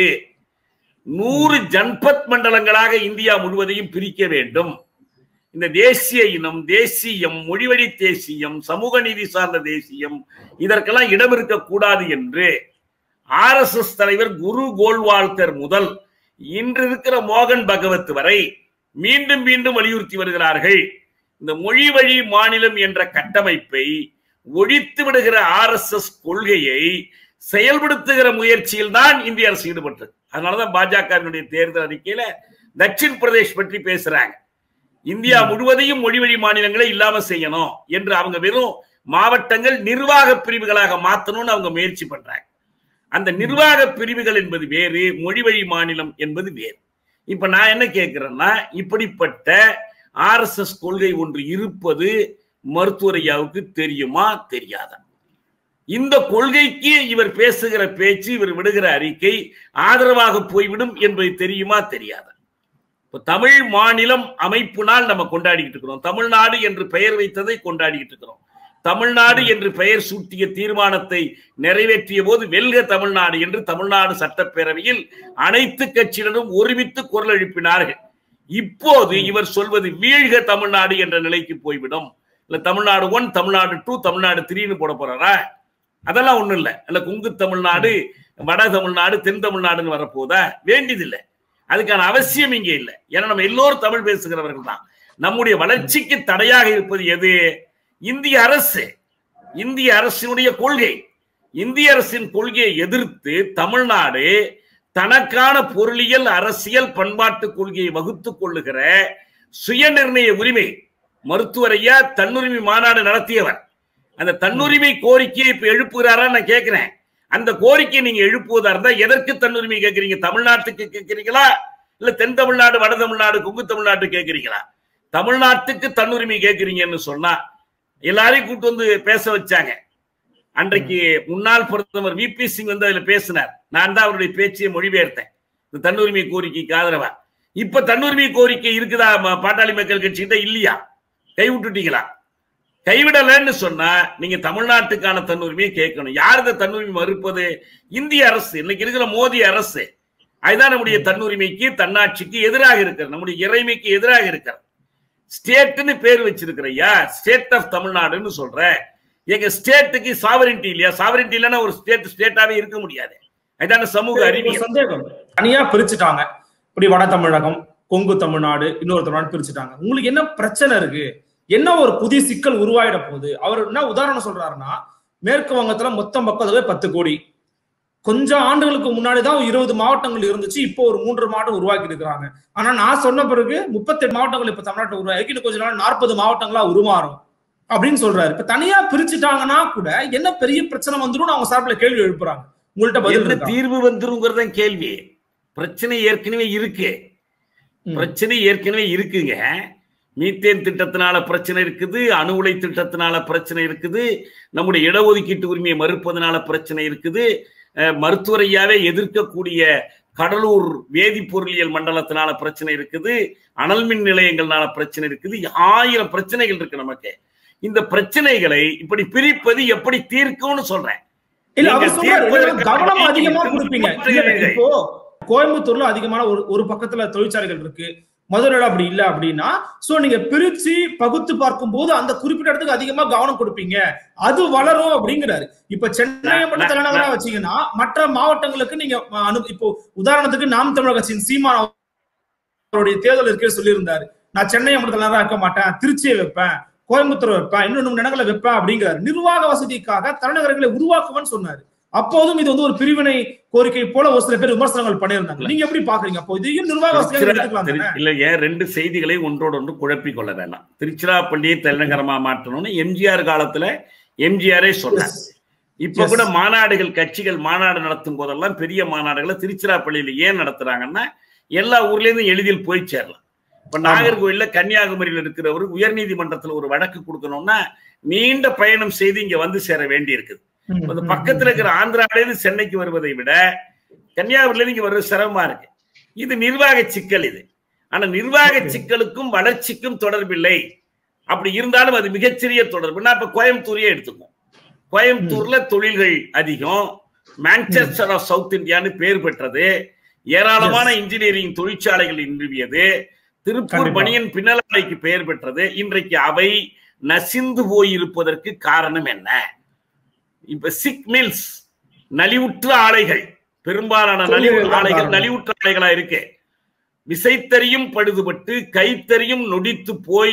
நூறு ஜன்பத் மண்டலங்களாக இந்தியா முழுவதையும் பிரிக்க வேண்டும் இந்த தேசிய இனம் தேசியம் மொழிவழி தேசியம் சமூக நீதி சார்ந்த தேசியம் இதற்கெல்லாம் இடம் இருக்கக்கூடாது என்று ஆர்எஸ்எஸ் தலைவர் குரு கோல்வால்கர் முதல் இன்று இருக்கிற மோகன் பகவத் வரை மீண்டும் மீண்டும் வலியுறுத்தி வருகிறார்கள் இந்த மொழி வழி மாநிலம் என்ற கட்டமைப்பை ஒழித்து விடுகிற ஆர்எஸ்எஸ் கொள்கையை செயல்படுத்துகிற முயற்சியில் தான் இந்திய அரசு ஈடுபட்டது அதனாலதான் பாஜகவினுடைய தேர்தல் அறிக்கையில தட்சின் பிரதேஷ் பற்றி பேசுறாங்க இந்தியா முழுவதையும் மொழி வழி மாநிலங்களை இல்லாம செய்யணும் என்று அவங்க வெறும் மாவட்டங்கள் நிர்வாக பிரிவுகளாக மாத்தணும்னு அவங்க முயற்சி பண்றாங்க அந்த நிர்வாக பிரிவுகள் என்பது வேறு மொழி வழி மாநிலம் என்பது வேறு இப்ப நான் என்ன கேட்கிறேன்னா இப்படிப்பட்ட ஆர்எஸ்எஸ் கொள்கை ஒன்று இருப்பது மருத்துவரையாவுக்கு தெரியுமா தெரியாதா இந்த கொள்கைக்கு இவர் பேசுகிற பேச்சு இவர் விடுகிற அறிக்கை ஆதரவாக போய்விடும் என்பது தெரியுமா தெரியாதா இப்ப தமிழ் மாநிலம் அமைப்பு நாள் நம்ம கொண்டாடிக்கிட்டு இருக்கிறோம் தமிழ்நாடு என்று பெயர் வைத்ததை கொண்டாடிக்கிட்டு இருக்கிறோம் தமிழ்நாடு என்று பெயர் சூட்டிய தீர்மானத்தை நிறைவேற்றிய போது வெல்க தமிழ்நாடு என்று தமிழ்நாடு சட்டப்பேரவையில் அனைத்து கட்சியினரும் ஒருமித்து குரல் எழுப்பினார்கள் இப்போது இவர் சொல்வது வீழ்க தமிழ்நாடு என்ற நிலைக்கு போய்விடும் இல்ல தமிழ்நாடு ஒன் தமிழ்நாடு டூ தமிழ்நாடு த்ரீன்னு போட போறாரா அதெல்லாம் ஒண்ணும் இல்ல இல்ல குங்கு தமிழ்நாடு வட தமிழ்நாடு தென் தமிழ்நாடுன்னு வரப்போதா வேண்டியதில்லை அதுக்கான அவசியம் இங்கே இல்லை ஏன்னா நம்ம எல்லோரும் தமிழ் பேசுகிறவர்கள் தான் நம்முடைய வளர்ச்சிக்கு தடையாக இருப்பது எது இந்திய அரசு இந்திய அரசினுடைய கொள்கை இந்திய அரசின் கொள்கையை எதிர்த்து தமிழ்நாடு தனக்கான பொருளியல் அரசியல் பண்பாட்டு கொள்கையை வகுத்துக் கொள்ளுகிற சுய நிர்ணய உரிமை மருத்துவரையா தன்னுரிமை மாநாடு நடத்தியவர் அந்த தன்னுரிமை கோரிக்கையை இப்ப எழுப்புகிறாரா நான் கேட்கிறேன் அந்த கோரிக்கையை நீங்க எழுப்புவதா இருந்தா எதற்கு தன்னுரிமை கேட்கறீங்க தமிழ்நாட்டுக்கு கேட்கறீங்களா இல்ல தென் தமிழ்நாடு வட தமிழ்நாடு கொங்கு தமிழ்நாட்டு கேட்கறீங்களா தமிழ்நாட்டுக்கு தன்னுரிமை கேட்கறீங்கன்னு சொன்னா எல்லாரையும் கூட்டு வந்து பேச வச்சாங்க அன்றைக்கு முன்னாள் பிரதமர் வி பி சிங் வந்து அதுல பேசினார் நான் தான் அவருடைய பேச்சையை மொழிபெயர்த்தேன் இந்த தன்னுரிமை கோரிக்கைக்கு ஆதரவா இப்ப தன்னுரிமை கோரிக்கை இருக்குதா ம- பாட்டாளி மக்கள் கட்சிகிட்ட இல்லையா கை விட்டுட்டீங்களா கைவிடலன்னு சொன்னா நீங்க தமிழ்நாட்டுக்கான தன்னுரிமையை கேட்கணும் யார் இந்த தன்னுரிமை மறுப்பது இந்திய அரசு இன்னைக்கு இருக்கிற மோடி அரசு அதுதான் நம்முடைய தன்னுரிமைக்கு தன்னாட்சிக்கு எதிராக இருக்கிறது நம்முடைய இறைமைக்கு எதிராக இருக்கிறது ஸ்டேட்னு பேர் வச்சிருக்கிறையா ஸ்டேட் ஆஃப் தமிழ்நாடுன்னு சொல்ற எங்க ஸ்டேட்டுக்கு சாவரின்டி இல்லையா சாவரின்டி இல்லைன்னா ஒரு ஸ்டேட் ஸ்டேட்டாவே இருக்க முடியாது அதுதான சமூக
ஒரு
அறிவியல்
சந்தேகம் தனியா பிரிச்சுட்டாங்க இப்படி வட தமிழகம் கொங்கு தமிழ்நாடு இன்னொரு தமிழ்நாடு பிரிச்சுட்டாங்க உங்களுக்கு என்ன பிரச்சனை இருக்கு என்ன ஒரு புதிய சிக்கல் உருவாயிட போகுது அவர் என்ன உதாரணம் சொல்றாருன்னா மேற்கு வங்கத்துல மொத்த மக்கள் தொகை பத்து கோடி கொஞ்சம் ஆண்டுகளுக்கு முன்னாடி தான் இருபது மாவட்டங்கள் இருந்துச்சு இப்போ ஒரு மூன்று மாவட்டம் உருவாக்கி இருக்கிறாங்க ஆனா நான் சொன்ன பிறகு முப்பத்தெட்டு மாவட்டங்கள் இப்ப தமிழ்நாட்டை உருவாக்கி இன்னும் கொஞ்ச நாள் நாற்பது மாவட்டங்களா உருமாறும் அப்படின்னு சொல்றாரு இப்ப தனியா பிரிச்சுட்டாங்கன்னா கூட என்ன பெரிய பிரச்சனை வந்துடும் அவங்க சார்பில் கேள்வி எழுப்புறாங்க உங்கள்ட்ட பதில்
என்ன
இருக்கா?
தீர்வு வந்துருங்கிறது தான் கேள்வி பிரச்சனை ஏற்கனவே இருக்கு
ம்.
பிரச்சனை ஏற்கனவே இருக்குங்க மீத்தேன் திட்டத்தினால பிரச்சனை இருக்குது அணு உலை திட்டத்தினால பிரச்சனை இருக்குது நம்முடைய இடஒதுக்கீட்டு உரிமையை மறுப்பதனால பிரச்சனை இருக்குது அஹ், மருத்துவரையாவே எதிர்க்கக்கூடிய கடலூர் வேதிப்பொருளியல் மண்டலத்தினால பிரச்சனை இருக்குது அனல் மின் நிலையங்கள்னால பிரச்சனை இருக்குது ஆயிரம் பிரச்சனைகள் இருக்கு நமக்கு இந்த பிரச்சனைகளை இப்படி பிரிப்பது எப்படி தீர்க்கும்னு சொல்றேன்
இல்ல அவர்
நீங்கள்
சொல்றாரு
தீர்ப்பதற்கு
"நீங்க கவனம்
நீங்க
அதிகமா
விட்டு
கொடுப்பீங்க
விட்டு
இல்ல,
விட்டு
இப்போ கோயம்புத்தூர்ல அதிகமான ஒரு ஒரு பக்கத்துல தொழிற்சாலைகள் இருக்கு மதுரையில அப்படி இல்ல அப்படின்னா சோ நீங்க பிரிச்சு பகுத்து பார்க்கும் போது அந்த குறிப்பிட்ட இடத்துக்கு அதிகமா கவனம் கொடுப்பீங்க அது வளரும் அப்படிங்கிறாரு இப்ப சென்னையை மட்டும்
நான்-
தலைநகரா வச்சீங்கன்னா மற்ற மாவட்டங்களுக்கு நீங்க அனு இப்போ உதாரணத்துக்கு நாம் தமிழக கட்சியின் சீமான் அவருடைய தேர்தல் இருக்கே சொல்லியிருந்தாரு நான் சென்னையை மட்டும் தலைநகரா வைக்க மாட்டேன் திருச்சியை வைப்பேன் கோயம்புத்தூர் வைப்பேன் இன்னொன்னு இடங்களை வைப்பேன் அப்படிங்கிறாரு நிர்வாக வசதிக்காக தலைநகரங்களை உருவாக்குவேன்னு சொன்னாரு அப்போதும் இது வந்து ஒரு பிரிவினை கோரிக்கை போல ஒரு சில பேர் விமர்சனங்கள் பண்ணியிருந்தாங்க நீங்க எப்படி பாக்குறீங்க அப்போ இதையும் நிர்வாக வசதியாக
திருச்சிரா-
எடுத்துக்கலாம் தானே?
திரு- இல்லைங்க ரெண்டு செய்திகளை ஒன்றோடு ஒன்று குழப்பிக் கொள்ள வேண்டாம் திருச்சிராப்பள்ளியை தலைநகரமா மாற்றணும்னு எம்ஜிஆர் காலத்துல எம்ஜிஆரே சொன்னார் இப்ப
Yes.
கூட மாநாடுகள் கட்சிகள் மாநாடு நடத்தும் போதெல்லாம் பெரிய மாநாடுகளை திருச்சிராப்பள்ளியில ஏன் நடத்துறாங்கன்னா எல்லா ஊர்ல இருந்தும் எளிதில் போய் சேரலாம் இப்ப நாகர்கோயில்ல கன்னியாகுமரியில இருக்கிறவர் உயர்நீதிமன்றத்துல ஒரு வழக்கு கொடுக்கணும்னா நீண்ட பயணம் செய்து இங்க வந்து சேர வேண்டி இருக்குது
ம்,
அந்த
ம்,
பக்கத்துல இருக்கிற ஆந்திரால இருந்து சென்னைக்கு வருவதை விட கன்னியாகுமரியில இருந்து இங்க வர்றது சிரமமா இருக்கு இது நிர்வாக சிக்கல் இது ஆனா நிர்வாக
Okay.
சிக்கலுக்கும் வளர்ச்சிக்கும் தொடர்பில்லை அப்படி இருந்தாலும் அது மிகச்சிறிய தொடர்பு நான் இப்ப கோயம்புத்தூரையே எடுத்துக்கோம் கோயம்புத்தூர்ல தொழில்கள் அதிகம் மான்செஸ்டர் ஆஃப் சவுத் இந்தியான்னு பேர் பெற்றது ஏராளமான இன்ஜினியரிங் தொழிற்சாலைகள் நிறுவியது திருப்பூர்
கண்டிப்பா.
பணியன் பின்னலாடைக்கு பெயர் பெற்றது இன்றைக்கு அவை நசிந்து போயிருப்பதற்கு காரணம் என்ன இப்ப சிக் மில்ஸ் நலிவுற்ற ஆலைகள் பெரும்பாலான நலிவு
தொழில்கள் தான்
ஆலைகள்
காரணம்.
நலிவுற்ற ஆலைகளா இருக்கு விசைத்தறியும் பழுதுபட்டு கைத்தறியும் நொடித்து போய்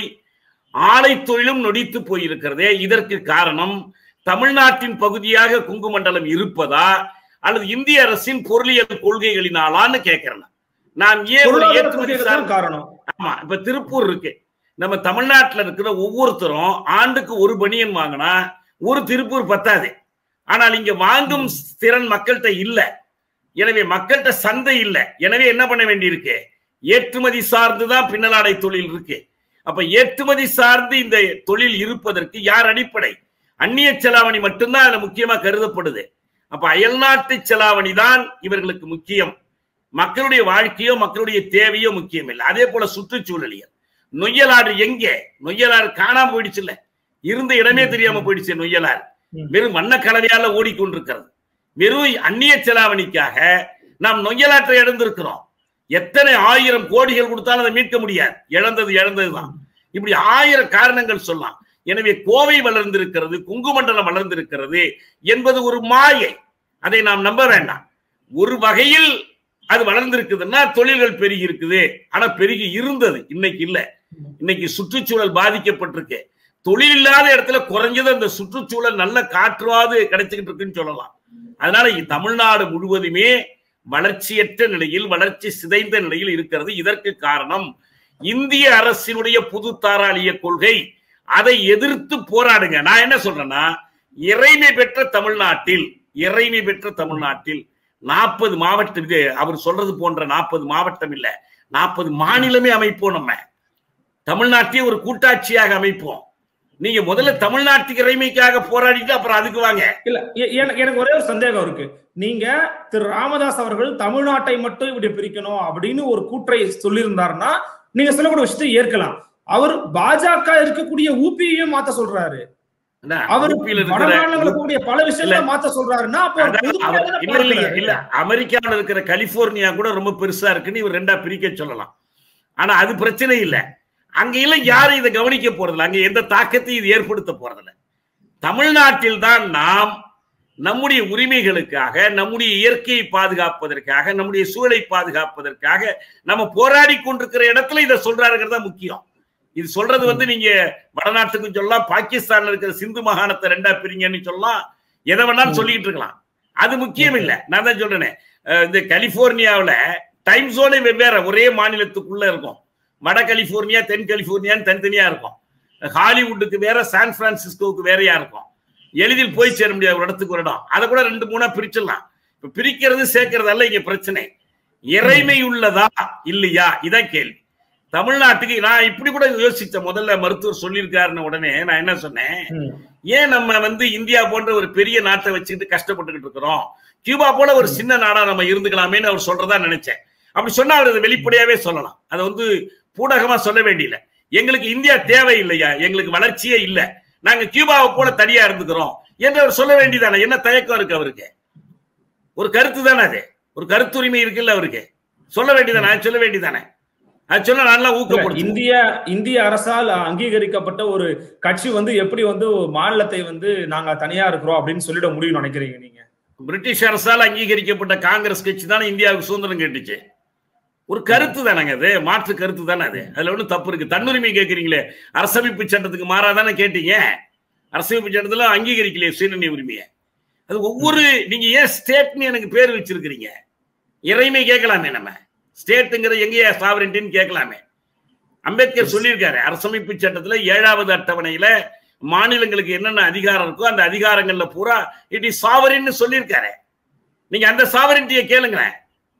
ஆலை தொழிலும் நொடித்து போயிருக்கிறதே இதற்கு காரணம் தமிழ்நாட்டின் பகுதியாக குங்குமண்டலம் இருப்பதா அல்லது இந்திய அரசின் பொருளியல் கொள்கைகளினாலான்னு கேட்கிறேன் நான். நான் ஏன் ஒரு
பொருளாதார
ஏற்றுமதி
கொள்கைகள்
சார்
தான் காரணம்
ஆமா இப்ப திருப்பூர் இருக்கு நம்ம தமிழ்நாட்டுல இருக்கிற ஒவ்வொருத்தரும் ஆண்டுக்கு ஒரு பனியன் வாங்கினா ஒரு திருப்பூர் பத்தாது ஆனால் இங்க வாங்கும் திறன் மக்கள்கிட்ட இல்ல எனவே மக்கள்கிட்ட சந்தை இல்ல எனவே என்ன பண்ண வேண்டியிருக்கு ஏற்றுமதி சார்ந்துதான் பின்னலாடை தொழில் இருக்கு அப்ப ஏற்றுமதி சார்ந்து இந்த தொழில் இருப்பதற்கு யார் அடிப்படை அந்நிய செலாவணி மட்டும்தான் அதுல முக்கியமா கருதப்படுது அப்ப அயல்நாட்டு செலாவணி தான் இவர்களுக்கு முக்கியம் மக்களுடைய வாழ்க்கையோ மக்களுடைய தேவையோ முக்கியம் இல்லை அதே போல சுற்றுச்சூழலியல் நொய்யலாறு எங்கே நொய்யலாறு காணாம போயிடுச்சு இல்ல இருந்த இடமே தெரியாம போயிடுச்சு நொய்யலாறு
ம்.
வெறும் வண்ண கலவையால ஓடிக்கொண்டிருக்கிறது வெறும் அந்நிய செலாவணிக்காக நாம் நொய்யலாற்றை இழந்திருக்கிறோம் எத்தனை ஆயிரம் கோடிகள் கொடுத்தாலும் அதை மீட்க முடியாது இழந்தது இழந்ததுதான் இப்படி ஆயிரம் காரணங்கள் சொல்லலாம் எனவே கோவை வளர்ந்திருக்கிறது குங்குமண்டலம் வளர்ந்திருக்கிறது என்பது ஒரு மாயை அதை நாம் நம்ப வேண்டாம் ஒரு வகையில் அது வளர்ந்திருக்குதுன்னா தொழில்கள் பெருகி இருக்குது ஆனா பெருகி இருந்தது இன்னைக்கு இல்ல இன்னைக்கு சுற்றுச்சூழல் பாதிக்கப்பட்டிருக்கு தொழில் இல்லாத இடத்துல குறைஞ்சது அந்த சுற்றுச்சூழல் நல்ல காற்றாவது கிடைச்சுக்கிட்டு இருக்குன்னு சொல்லலாம் அதனால இ- தமிழ்நாடு முழுவதுமே வளர்ச்சியற்ற நிலையில் வளர்ச்சி சிதைந்த நிலையில் இருக்கிறது இதற்கு காரணம் இந்திய அரசினுடைய பொது தாராளிய கொள்கை அதை எதிர்த்து போராடுங்க நான் என்ன சொல்றேன்னா இறைமை பெற்ற தமிழ்நாட்டில் இறைமை பெற்ற தமிழ்நாட்டில் நாற்பது மாவட்டம் இது அவர் சொல்றது போன்ற நாற்பது மாவட்டம் இல்ல நாற்பது மாநிலமே அமைப்போம் நம்ம தமிழ்நாட்டையே ஒரு கூட்டாட்சியாக அமைப்போம் நீங்க முதல்ல தமிழ்நாட்டுக்கு இறைமைக்காக போராடிட்டு அப்புறம் அதுக்கு வாங்க
இல்ல எ- எனக்கு எனக்கு ஒரே ஒரு சந்தேகம் இருக்கு நீங்க திரு ராமதாஸ் அவர்கள் தமிழ்நாட்டை மட்டும் இப்படி பிரிக்கணும் அப்படின்னு ஒரு கூற்றை சொல்லியிருந்தாருன்னா நீங்க சொல்லக்கூடிய விஷயத்தை ஏற்கலாம் அவர் பாஜக இருக்கக்கூடிய ஊபியையும் மாத்த சொல்றாரு
என்ன,
அவர்
உப்பியில்
வட
இருக்கிற
மாநிலங்கள் இருக்கக்கூடிய பல விஷயங்களை மாத்த சொல்றாருன்னா அப்போ அவர்
அதான்
பொதுப்படையா
அவர்
தானே
இல்ல இல்ல
பார்க்கிறாரு.
இல்ல அமெரிக்காவில் இருக்கிற கலிபோர்னியா கூட ரொம்ப பெருசா இருக்குன்னு இவர் ரெண்டா பிரிக்க சொல்லலாம் ஆனா அது பிரச்சனை இல்ல அங்க எல்லாம் யாரும் இதை கவனிக்க போறதில்ல அங்க எந்த தாக்கத்தையும் இது ஏற்படுத்த போறதில்ல தமிழ்நாட்டில் தான் நாம் நம்முடைய உரிமைகளுக்காக நம்முடைய இயற்கையை பாதுகாப்பதற்காக நம்முடைய சூழலை பாதுகாப்பதற்காக நம்ம போராடி கொண்டிருக்கிற இடத்துல இதை சொல்றாருங்கிறது தான் முக்கியம் இது சொல்றது வந்து நீங்க வடநாட்டுக்கும் சொல்லலாம் பாகிஸ்தான்ல இருக்கிற சிந்து மாகாணத்தை ரெண்டா பிரிங்கன்னு சொல்லலாம் எதை வேணாலும்
ம்.
சொல்லிட்டு இருக்கலாம் அது முக்கியம் இல்ல நான் தான் சொல்றேனே அஹ் இந்த கலிபோர்னியாவுல டைம் ஜோனே வெவ்வேறு ஒரே மாநிலத்துக்குள்ள இருக்கும் வட கலிபோர்னியா தென் கலிபோர்னியான்னு தனித்தனியா இருக்கும் ஹாலிவுட்டுக்கு வேற சான் பிரான்சிஸ்கோவுக்கு வேறையா இருக்கும் எளிதில் போய் சேர முடியாது ஒரு இடத்துக்கு ஒரு இடம் அதை கூட ரெண்டு மூணா பிரிச்சிடலாம் இப்ப பிரிக்கிறது சேர்க்கறதல்ல இங்க பிரச்சனை இறைமை உள்ளதா இல்லையா இதான் கேள்வி தமிழ்நாட்டுக்கு நான் இப்படி கூட யோசிச்சேன் முதல்ல மருத்துவர் சொல்லியிருக்காருன்னு உடனே நான் என்ன சொன்னேன்
ம்.
ஏன் நம்ம வந்து இந்தியா போன்ற ஒரு பெரிய நாட்டை வச்சுக்கிட்டு கஷ்டப்பட்டுக்கிட்டு இருக்கிறோம் கியூபா போல ஒரு சின்ன நாடா நம்ம இருந்துக்கலாமேன்னு அவர் சொல்றதா நினைச்சேன் அப்படி சொன்னா அவர் அதை வெளிப்படையாவே சொல்லலாம் அதை வந்து பூடகமா சொல்ல வேண்டியல எங்களுக்கு இந்தியா தேவை இல்லையா எங்களுக்கு வளர்ச்சியே இல்ல நாங்க கியூபாவை போல தனியா இருந்துக்கிறோம் என்று அவர் சொல்ல வேண்டியதானே என்ன தயக்கம் இருக்கு அவருக்கு ஒரு கருத்து தானே அது ஒரு கருத்துரிமை இருக்குல்ல அவருக்கு சொல்ல வேண்டியதானே அது சொல்ல வேண்டியதானே அது சொன்னா நல்லா
இல்ல,
ஊக்கப்படுத்தும்
இந்திய இந்திய அரசால் அங்கீகரிக்கப்பட்ட ஒரு கட்சி வந்து எப்படி வந்து மாநிலத்தை வந்து நாங்க தனியா இருக்கிறோம் அப்படின்னு சொல்லிட முடியும்னு நினைக்கிறீங்க நீங்க
பிரிட்டிஷ் அரசால் அங்கீகரிக்கப்பட்ட காங்கிரஸ் கட்சி தானே இந்தியாவுக்கு சுதந்திரம் கேட்டுச்சு ஒரு கருத்து தானேங்க அது மாற்று கருத்து தானே அது அதுல ஒன்றும் தப்பு இருக்கு தன்னுரிமை கேட்குறீங்களே அரசமைப்பு சட்டத்துக்கு மாறாதானே கேட்டீங்க அரசமைப்பு சட்டத்துல அங்கீகரிக்கலையே சுயநிலை உரிமையை அது ஒவ்வொரு நீங்க ஏன் ஸ்டேட்னு எனக்கு பேர் வச்சிருக்கிறீங்க இறைமை கேட்கலாமே நம்ம ஸ்டேட்டுங்கிற எங்கேயா சாவரின்ட்டின்னு கேட்கலாமே அம்பேத்கர் சொல்லியிருக்காரு அரசமைப்பு சட்டத்துல ஏழாவது அட்டவணையில மாநிலங்களுக்கு என்னென்ன அதிகாரம் இருக்கோ அந்த அதிகாரங்கள்ல பூரா இட் இஸ் சாவரின்னு சொல்லியிருக்காரு நீங்க அந்த சாவரின்ட்டியை கேளுங்களேன்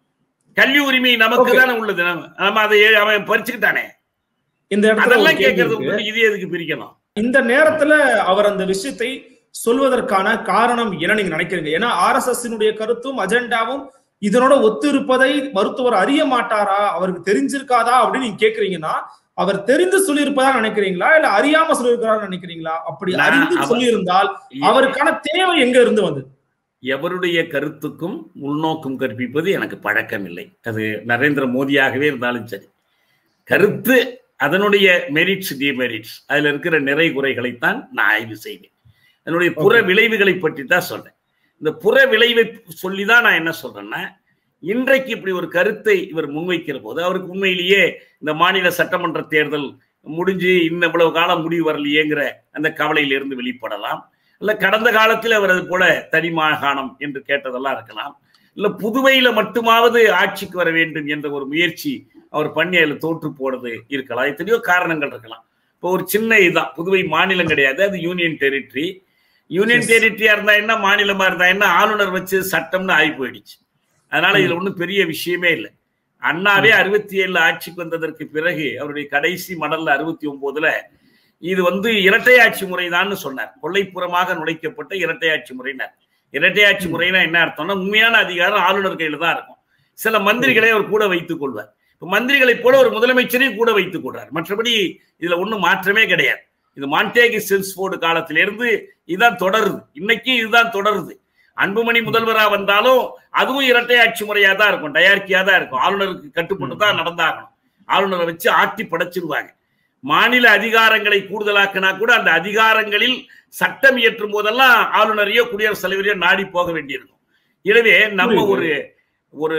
கல்வி உரிமை நமக்கு
Okay.
தானே உள்ளது நம்ம நம்ம அதை அவன் பறிச்சுக்கிட்டானே
இந்த இடத்துல ஒரு
அதெல்லாம்
கேள்வி
கேட்கறது
இருக்கு.
விட்டுட்டு இது எதுக்கு பிரிக்கணும்
இந்த நேரத்துல அவர் அந்த விஷயத்தை சொல்வதற்கான காரணம் என்ன நீங்க நினைக்கிறீங்க ஏன்னா ஆர்எஸ்எஸ் கருத்தும் அஜெண்டாவும் இதனோட ஒத்து இருப்பதை மருத்துவர் அறிய மாட்டாரா அவருக்கு தெரிஞ்சிருக்காதா அப்படின்னு நீங்க கேக்குறீங்கன்னா அவர் தெரிந்து சொல்லியிருப்பதா நினைக்கிறீங்களா இல்ல அறியாம சொல்லியிருக்கிறாரு நினைக்கிறீங்களா அப்படி
நான்
அறிந்து
அவர்-
சொல்லியிருந்தால் அவருக்கான தேவை எங்க இருந்து வந்தது
எவருடைய கருத்துக்கும் உள்நோக்கம் கற்பிப்பது எனக்கு பழக்கம் இல்லை அது நரேந்திர மோடியாகவே இருந்தாலும் சரி கருத்து அதனுடைய மெரிட்ஸ் டிமெரிட்ஸ் அதுல இருக்கிற நிறை குறைகளைத்தான் நான் ஆய்வு செய்வேன் அதனுடைய புற
Okay.
விளைவுகளை பற்றி தான் சொல்றேன் இந்த புற விளைவை சொல்லி தான் நான் என்ன சொல்றேன்னா இன்றைக்கு இப்படி ஒரு கருத்தை இவர் முன்வைக்கிற போது அவருக்கு உண்மையிலேயே இந்த மாநில சட்டமன்ற தேர்தல் முடிஞ்சு இன்னும் இவ்வளவு காலம் முடிவு வரலையேங்கிற அந்த கவலையிலிருந்து வெளிப்படலாம் இல்ல கடந்த காலத்தில் அவர் அது போல தனி மாகாணம் என்று கேட்டதெல்லாம் இருக்கலாம் இல்ல புதுவையில மட்டுமாவது ஆட்சிக்கு வர வேண்டும் என்ற ஒரு முயற்சி அவர் பண்ணி அதுல தோற்று போனது இருக்கலாம் எத்தனையோ காரணங்கள் இருக்கலாம் இப்போ ஒரு சின்ன இதுதான் புதுவை மாநிலம் கிடையாது அது யூனியன் டெரிட்டரி யூனியன்
Yes.
டெரிட்டரியா இருந்தா என்ன மாநிலமா இருந்தா என்ன ஆளுநர் வச்சு சட்டம்னு ஆகி போயிடுச்சு அதனால இதுல ஒண்ணும் பெரிய விஷயமே இல்லை அண்ணாவே அறுபத்தி ஏழுல ஆட்சிக்கு வந்ததற்கு பிறகு அவருடைய கடைசி மடல்ல அறுபத்தி ஒன்பதுல இது வந்து இரட்டையாட்சி முறைதான்னு சொன்னார் கொள்ளைப்புறமாக நுழைக்கப்பட்ட இரட்டையாட்சி முறைனார் இரட்டையாட்சி முறைனா என்ன அர்த்தம்னா உண்மையான அதிகாரம் ஆளுநர் கையில தான் இருக்கும் சில மந்திரிகளை அவர் கூட வைத்துக் கொள்வார் இப்ப மந்திரிகளைப் போல ஒரு முதலமைச்சரையும் கூட வைத்துக் கொள்றார் மற்றபடி இதுல ஒண்ணும் மாற்றமே கிடையாது இது மாண்டேகி செல்ஸ்போர்டு காலத்திலிருந்து இதுதான் தொடருது இன்னைக்கு இதுதான் தொடருது அன்புமணி முதல்வரா வந்தாலும் அதுவும் இரட்டை ஆட்சி முறையா தான் இருக்கும் டயார்கியா தான் இருக்கும் ஆளுநருக்கு கட்டுப்பட்டு தான் நடந்தாகணும் ஆளுநரை வச்சு ஆட்டி படைச்சிருவாங்க மாநில அதிகாரங்களை கூடுதலாக்கினா கூட அந்த அதிகாரங்களில் சட்டம் இயற்றும் போதெல்லாம் ஆளுநரையோ குடியரசுத் தலைவரையோ நாடி போக வேண்டியிருக்கும் எனவே நம்ம
புரியுது.
ஒரு ஒரு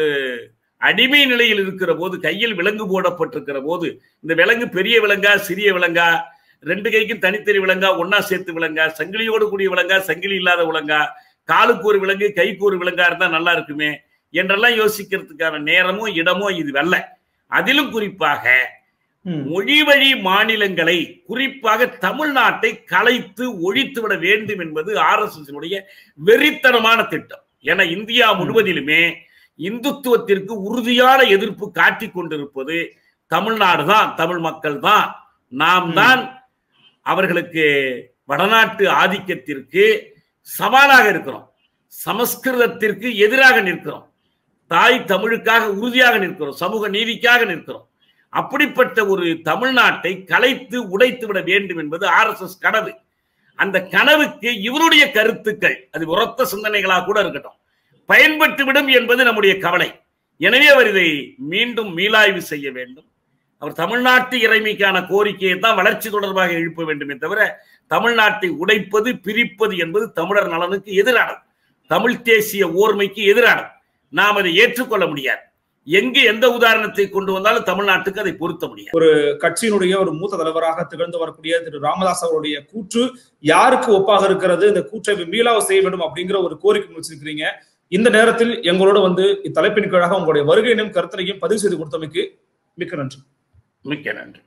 அடிமை நிலையில் இருக்கிற போது கையில் விலங்கு போடப்பட்டிருக்கிற போது இந்த விலங்கு பெரிய விலங்கா சிறிய விலங்கா ரெண்டு கைக்கும் தனித்தனி விலங்கா ஒன்னா சேர்த்து விலங்கா சங்கிலியோடு கூடிய விலங்கா சங்கிலி இல்லாத விலங்கா காலுக்கு ஒரு விலங்கு கைக்கு ஒரு விலங்கா இருந்தா நல்லா இருக்குமே என்றெல்லாம் யோசிக்கிறதுக்கான நேரமும் இடமும் இது வெல்ல அதிலும் குறிப்பாக
ம்.
மொழி வழி மாநிலங்களை குறிப்பாக தமிழ்நாட்டை கலைத்து ஒழித்து விட வேண்டும் என்பது ஆர் எஸ் வெறித்தனமான திட்டம் ஏன்னா இந்தியா முழுவதிலுமே இந்துத்துவத்திற்கு உறுதியான எதிர்ப்பு காட்டிக் கொண்டிருப்பது தமிழ்நாடு தான் தமிழ் மக்கள் தான் நாம்
ம்.
தான் அவர்களுக்கு வடநாட்டு ஆதிக்கத்திற்கு சவாலாக இருக்கிறோம் சமஸ்கிருதத்திற்கு எதிராக நிற்கிறோம் தாய் தமிழுக்காக உறுதியாக நிற்கிறோம் சமூக நீதிக்காக நிற்கிறோம் அப்படிப்பட்ட ஒரு தமிழ்நாட்டை கலைத்து உடைத்து விட வேண்டும் என்பது ஆர்எஸ்எஸ் கனவு அந்த கனவுக்கு இவருடைய கருத்துக்கள் அது உரத்த சிந்தனைகளாக கூட இருக்கட்டும் பயன்பட்டு விடும் என்பது நம்முடைய கவலை எனவே அவர் இதை மீண்டும் மீளாய்வு செய்ய வேண்டும் அவர் தமிழ்நாட்டு இறைமைக்கான கோரிக்கையை தான் வளர்ச்சி தொடர்பாக எழுப்ப வேண்டுமே தவிர தமிழ்நாட்டை உடைப்பது பிரிப்பது என்பது தமிழர் நலனுக்கு எதிரானது தமிழ் தேசிய ஓர்மைக்கு எதிரானது நாம் அதை ஏற்றுக்கொள்ள முடியாது எங்கு எந்த உதாரணத்தை கொண்டு வந்தாலும் தமிழ்நாட்டுக்கு அதை பொருத்த முடியாது
கட்சியினுடைய ஒரு மூத்த தலைவராக திகழ்ந்து வரக்கூடிய திரு ராமதாஸ் அவருடைய கூற்று யாருக்கு ஒப்பாக இருக்கிறது இந்த கூற்றை மீளாவு செய்ய வேண்டும் அப்படிங்கிற ஒரு கோரிக்கை வச்சிருக்கிறீங்க இந்த நேரத்தில் எங்களோட வந்து இத்தலைப்பின் கீழாக உங்களுடைய வருகையினும் கருத்தரையும் பதிவு செய்து கொடுத்தமைக்கு மிக்க நன்றி
மிக்க நன்றி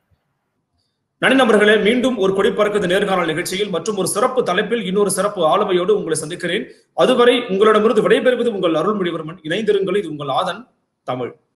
நன்றி நண்பர்களே மீண்டும் ஒரு கொடி பறக்குது நேர்காணல் நிகழ்ச்சியில் மற்றும் ஒரு சிறப்பு தலைப்பில் இன்னொரு சிறப்பு ஆளுமையோடு உங்களை சந்திக்கிறேன் அதுவரை உங்களிடமிருந்து விடைபெறுவது உங்கள் அருள்மொழிவர்மன் இணைந்திருங்கள் இது உங்கள் ஆதன் தமிழ்